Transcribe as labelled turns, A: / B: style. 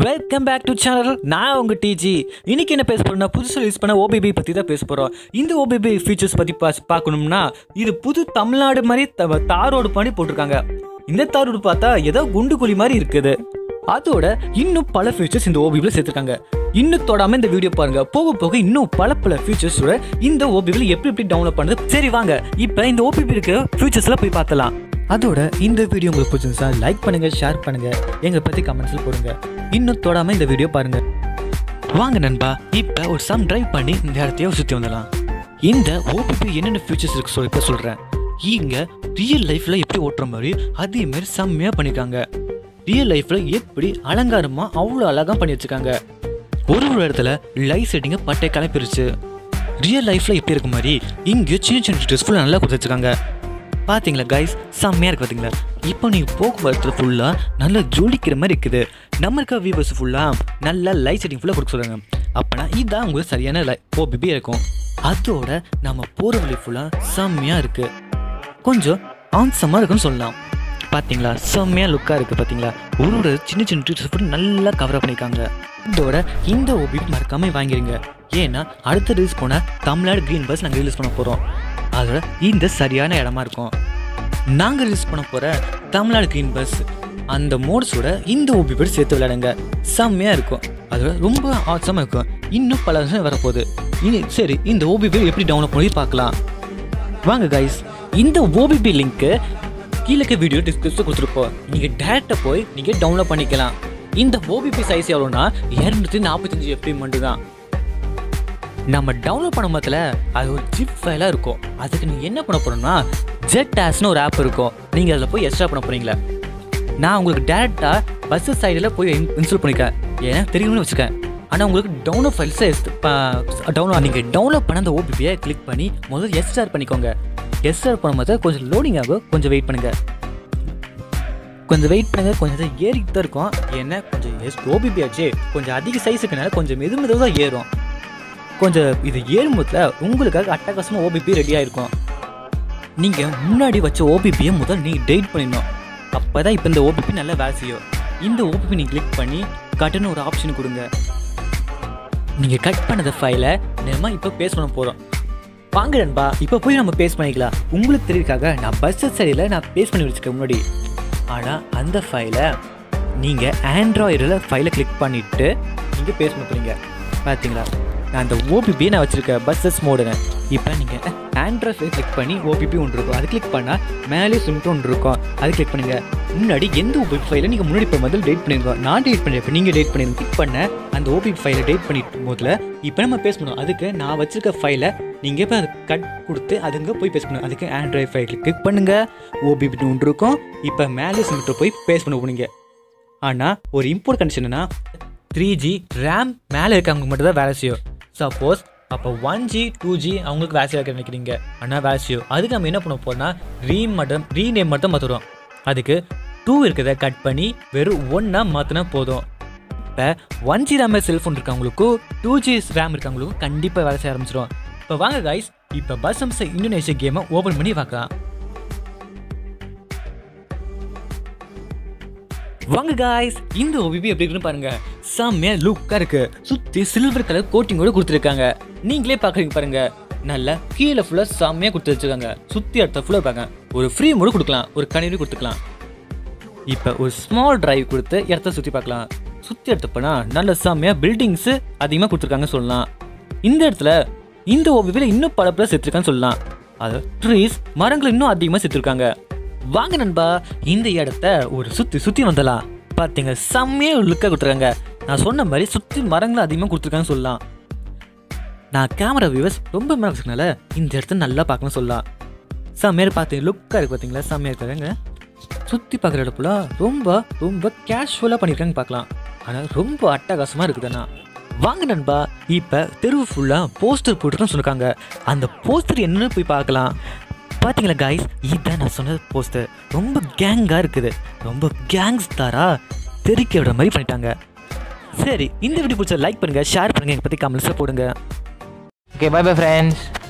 A: welcome back to channel நான் உங்க டிஜி இன்னைக்கு என்ன பேச போறோம்னா புதுசாக யூஸ் பண்ண ஓபிபி பற்றி தான் பேச போகிறோம் இந்த ஓபிபி ஃபீச்சர்ஸ் பற்றி பா பார்க்கணும்னா இது புது தமிழ்நாடு மாதிரி த- தாரோடு பண்ணி போட்டிருக்காங்க இந்த தாரோடு பார்த்தா ஏதோ குண்டு குழி மாதிரி இருக்குது அதோட இன்னும் பல ஃபீச்சர்ஸ் இந்த ஓபிபியில் சேர்த்துருக்காங்க இன்னும் தொடாம இந்த வீடியோ பாருங்க போக போக இன்னும் பல பல ஃபீச்சர்ஸோட இந்த ஓபிபியில் எப்படி எப்படி டவுன்லோட் பண்ணுறது சரி வாங்க இப்போ இந்த ஓபிபி இருக்க ஃபீச்சர்ஸ்ல போய் பார்த்தலாம் அதோட இந்த வீடியோ உங்களுக்கு பிடிச்சிருந்தா லைக் பண்ணுங்க ஷேர் பண்ணுங்க எங்களை பத்தி கமெண்ட்ஸ்ல போடுங்க இன்னும் தொடாம இந்த வீடியோ பாருங்க வாங்க நண்பா இப்போ ஒரு சம் டிரைவ் பண்ணி இந்த இடத்தையே சுற்றி வந்துடலாம் இந்த ஓபிபி என்னென்ன ஃபீச்சர்ஸ் இருக்கு சொல்லி இப்போ சொல்கிறேன் இங்க ரியல் லைஃப்ல எப்படி ஓட்டுற மாதிரி அதே மாதிரி செம்மையாக பண்ணியிருக்காங்க ரியல் லைஃப்ல எப்படி அலங்காரமா அவ்வளோ அழகா பண்ணி வச்சிருக்காங்க ஒரு ஒரு இடத்துல லைட் செட்டிங்கை பட்டை கிளப்பிருச்சு ரியல் லைஃப்ல எப்படி இருக்க மாதிரி இங்கே சின்ன சின்ன ட்ரெஸ் ஃபுல்லாக நல்லா கொடுத்து வச்சிருக்காங்க பாத்தீங்களா கைஸ் செம்மையாக இருக்கு பார்த்தீங்களா இப்போ நீங்கள் போக்குவரத்து ஃபுல்லாக நல்லா ஜொலிக்கிற மாதிரி இருக்குது நம்ம இருக்க வியூவர்ஸ் ஃபுல்லாக நல்லா லைட் செட்டிங் ஃபுல்லாக கொடுக்க சொல்கிறாங்க அப்போனா இதுதான் உங்களுக்கு சரியான லை ஓபிபி இருக்கும் அதோட நம்ம போகிற வழி ஃபுல்லாக செம்மையாக இருக்குது கொஞ்சம் ஆன்சமாக இருக்குன்னு சொல்லலாம் பார்த்தீங்களா செம்மையாக லுக்காக இருக்குது பார்த்தீங்களா ஒரு ஒரு சின்ன சின்ன டீச்சர்ஸ் ஃபுல்லாக நல்லா கவர் பண்ணியிருக்காங்க இதோட இந்த ஓபிபி மறக்காமல் வாங்கிடுங்க ஏன்னா அடுத்த ரிலீஸ் போன தமிழ்நாடு க்ரீன் பஸ் நாங்கள் ரிலீஸ் பண்ண போகிறோம் அதோட இந்த சரியான இடமா இருக்கும் நாங்கள் ரிலீஸ் பண்ண போகிற தமிழ்நாடு க்ரீன் பஸ் அந்த மோட்ஸோட இந்த ஓபி பேர் சேர்த்து விளையாடுங்க செம்மையாக இருக்கும் அதோட ரொம்ப ஆச்சமாக இருக்கும் இன்னும் பல வருஷம் வரப்போகுது இனி சரி இந்த ஓபி பேர் எப்படி டவுன்லோட் பண்ணி பார்க்கலாம் வாங்க கைஸ் இந்த ஓபிபி லிங்க்கு கீழே இருக்க வீடியோ டிஸ்கிரிப்ஷன் கொடுத்துருப்போம் நீங்கள் டேரெக்டாக போய் நீங்கள் டவுன்லோட் பண்ணிக்கலாம் இந்த ஓபிபி சைஸ் எவ்வளோனா இரநூத்தி நாற்பத்தஞ்சு எஃபி மட்டும் தான் நம்ம டவுன்லோட் பண்ண மொத்தத்தில் அது ஒரு ஜிப் ஃபைலாக இருக்கும் அதுக்கு நீங்கள் என்ன பண்ண போகிறோம்னா ஜெட் ஆஸ்னு ஒரு ஆப் இருக்கும் நீங்கள் அதில் போய் எக்ஸ்ட்ரா பண்ண போகிறீங்களா நான் உங்களுக்கு டேரெக்டாக பஸ் சைடில் போய் இன்ஸ்டால் பண்ணிக்கிறேன் ஏன்னா தெரியும்னு வச்சுருக்கேன் ஆனால் உங்களுக்கு டவுன்லோட் ஃபைல்ஸை டவுன்லோட் நீங்கள் டவுன்லோட் பண்ண அந்த ஓபிபியை கிளிக் பண்ணி முதல்ல எஸ்டார் பண்ணிக்கோங்க எஸ்டார் பண்ணும்போது கொஞ்சம் லோடிங் ஆகும் கொஞ்சம் வெயிட் பண்ணுங்கள் கொஞ்சம் வெயிட் பண்ணுங்க கொஞ்சம் நேரம் ஏறிக்கிட்டு தான் இருக்கும் ஏன்னா கொஞ்சம் எஸ் ஓபிபி ஆச்சு கொஞ்சம் அதிக சைஸுக்குனால கொஞ்சம் மெது மெதுவாக தான் ஏறும் கொஞ்சம் இது ஏறும்போதில் உங்களுக்காக அட்டகாசமாக ஓபிபி ரெடியாக இருக்கும் நீங்கள் முன்னாடி வச்ச ஓபிபியை முதல் நீங்கள் டெய்ட் பண்ணிடணும் அப்போ தான் இப்போ இந்த ஓபிபி நல்லா வேலை செய்யும் இந்த ஓபிபி நீங்கள் கிளிக் பண்ணி கட்டுன்னு ஒரு ஆப்ஷன் கொடுங்க நீங்கள் கட் பண்ணத ஃபைலை நேரமாக இப்போ பேஸ் பண்ண போகிறோம் வாங்க நண்பா இப்போ போய் நம்ம பேஸ் பண்ணிக்கலாம் உங்களுக்கு தெரியறதுக்காக நான் பஸ் சரியில் நான் பேஸ் பண்ணி வச்சுருக்கேன் முன்னாடி ஆனால் அந்த ஃபைலை நீங்கள் ஆண்ட்ராய்டில் ஃபைலை கிளிக் பண்ணிவிட்டு நீங்கள் பேஸ் பண்ண போகிறீங்க பார்த்தீங்களா நான் அந்த ஓபிபியை நான் வச்சுருக்கேன் பஸ்ஸஸ் மோடுங்க இப்போ நீங்கள் ஆண்ட்ராய்ட் ஃபைல் கிளிக் பண்ணி ஓபிபி ஒன்று இருக்கும் அது கிளிக் பண்ணால் மேலே சிம்ட்டு ஒன்று இருக்கும் அது கிளிக் பண்ணுங்க முன்னாடி எந்த ஓபிபி ஃபைலை நீங்கள் முன்னாடி இப்போ முதல்ல டேட் பண்ணியிருக்கோம் நான் டேட் பண்ணியிருப்பேன் நீங்கள் டேட் பண்ணிருங்க கிளிக் பண்ண அந்த ஓபிபி ஃபைலை டேட் பண்ணிட்டு போதில் இப்போ நம்ம பேஸ் பண்ணுவோம் அதுக்கு நான் வச்சிருக்க ஃபைலை நீங்கள் இப்போ அதை கட் கொடுத்து அதுங்க போய் பேஸ் பண்ணுங்க அதுக்கு ஆண்ட்ராய்ட் ஃபைல் கிளிக் பண்ணுங்க ஓபிபி ஒன்று இருக்கும் இப்போ மேலே சிம்ட்டு போய் பேஸ் பண்ண போனீங்க ஆனால் ஒரு இம்பார்ட் கண்டிஷன் என்னன்னா த்ரீ ஜி ரேம் மேலே இருக்கவங்க மட்டும் தான் வேலை செய்யும் சப்போஸ் அப்போ ஒன் ஜி டூ ஜி அவங்களுக்கு வேலை செய்ய நினைக்கிறீங்க ஆனால் வேலை செய்யும் அதுக்கு நம்ம என்ன பண்ண போறோம்னா ரீ மட்டும் ரீநேம் மட்டும் மாற்றுறோம் அதுக்கு டூ இருக்கிறத கட் பண்ணி வெறும் ஒன்றா மாற்றினா போதும் இப்போ ஒன் ஜி ரேம் செல்ஃபோன் இருக்கவங்களுக்கும் டூ ஜி ரேம் இருக்கவங்களுக்கும் கண்டிப்பாக வேலை செய்ய ஆரம்பிச்சிடும் இப்போ வாங்க கைஸ் இப்போ பஸ் அம்ச இந்தோனேஷியா கேமை ஓப்பன் பண்ணி பார்க்கலாம் வாங்க காய்ஸ் இந்த ஓபிபி எப்படி இருக்குன்னு பாருங்க செம்மையா லுக்கா இருக்கு சுத்தி சில்வர் கலர் கோட்டிங்கோட கொடுத்துருக்காங்க நீங்களே பாக்குறீங்க பாருங்க நல்லா கீழே ஃபுல்லா செம்மையா கொடுத்து வச்சிருக்காங்க சுத்தி இடத்த ஃபுல்லா பாருங்க ஒரு ஃப்ரீ மோடு கொடுக்கலாம் ஒரு கணினி கொடுத்துக்கலாம் இப்போ ஒரு ஸ்மால் டிரைவ் கொடுத்து இடத்த சுற்றி பார்க்கலாம் சுற்றி இடத்த போனால் நல்ல செம்மையாக பில்டிங்ஸு அதிகமாக கொடுத்துருக்காங்க சொல்லலாம் இந்த இடத்துல இந்த ஓவியில் இன்னும் பல பல சேர்த்துருக்கான்னு சொல்லலாம் அது ட்ரீஸ் மரங்கள் இன்னும் அதிகமாக சேர்த்துருக்காங்க வாங்க நண்பா இந்த இடத்த ஒரு சுற்றி சுற்றி வந்துடலாம் பார்த்தீங்க செம்மையாக ஒரு லுக்காக கொடுத்துருக்காங்க நான் சொன்ன மாதிரி சுற்றி மரங்கள் அதிகமாக கொடுத்துருக்காங்கன்னு சொல்லலாம் நான் கேமரா வியூவர்ஸ் ரொம்ப மேலே இந்த இடத்த நல்லா பார்க்கணும் சொல்லலாம் செம்மையாக பார்த்தீங்க லுக்காக இருக்குது பார்த்தீங்களா செம்மையாக இருக்காங்க சுற்றி பார்க்குற இடப்புல ரொம்ப ரொம்ப கேஷுவலாக பண்ணியிருக்காங்க பார்க்கலாம் ஆனால் ரொம்ப அட்டகாசமாக இருக்குதுண்ணா வாங்க நண்பா இப்போ தெருவு ஃபுல்லாக போஸ்டர் போட்டுருன்னு சொல்லிருக்காங்க அந்த போஸ்டர் என்னன்னு போய் பார்க்கலாம் பார்த்தீங்களா காய்ஸ் இதான் நான் சொன்னது போஸ்டர் ரொம்ப கேங்காக இருக்குது ரொம்ப கேங்ஸ்டாரா தெறிக்க விடுற மாதிரி பண்ணிட்டாங்க சரி இந்த வீடியோ பிடிச்ச லைக் பண்ணுங்கள் ஷேர் பண்ணுங்கள் எங்களை பற்றி கமெண்ட்ஸில் போடுங்க
B: ஓகே பை பை ஃப்ரெண்ட்ஸ்